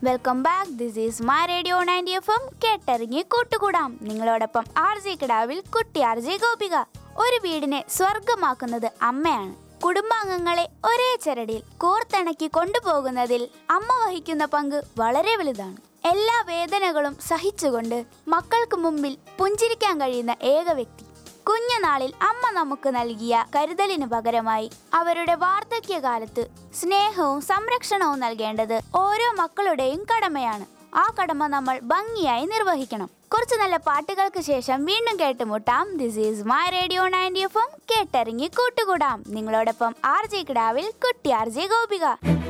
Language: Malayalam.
welcome back this is my radio ninety F M കേട്ടിറങ്ങി കൂട്ടുകൂടാം നിങ്ങളോടൊപ്പം ആർ ജി കിടാവിൽ കുട്ടി ആർ ജി ഗോപിക ഒരു വീടിനെ സ്വർഗമാക്കുന്നത് അമ്മയാണ് കുടുംബാംഗങ്ങളെ ഒരേ ചരടിൽ കോർത്തിണക്കി കൊണ്ടുപോകുന്നതിൽ അമ്മ വഹിക്കുന്ന പങ്ക് വളരെ വലുതാണ് എല്ലാ വേദനകളും സഹിച്ചുകൊണ്ട് മക്കൾക്ക് മുമ്പിൽ പുഞ്ചിരിക്കാൻ കഴിയുന്ന ഏക വ്യക്തി കുഞ്ഞുനാളിൽ അമ്മ നമുക്ക് നൽകിയ കരുതലിന് പകരമായി അവരുടെ വാർദ്ധക്യകാലത്ത് സ്നേഹവും സംരക്ഷണവും നൽകേണ്ടത് ഓരോ മക്കളുടെയും കടമയാണ് ആ കടമ നമ്മൾ ഭംഗിയായി നിർവഹിക്കണം കുറച്ച് നല്ല പാട്ടുകൾക്ക് ശേഷം വീണ്ടും കേട്ടുമുട്ടാം this is my radio ninety F M കേട്ടിറങ്ങി കൂട്ടുകൂടാം നിങ്ങളോടൊപ്പം ആർ ജെ കിടാവിൽ കുട്ടി ആർ ജെ ഗോപിക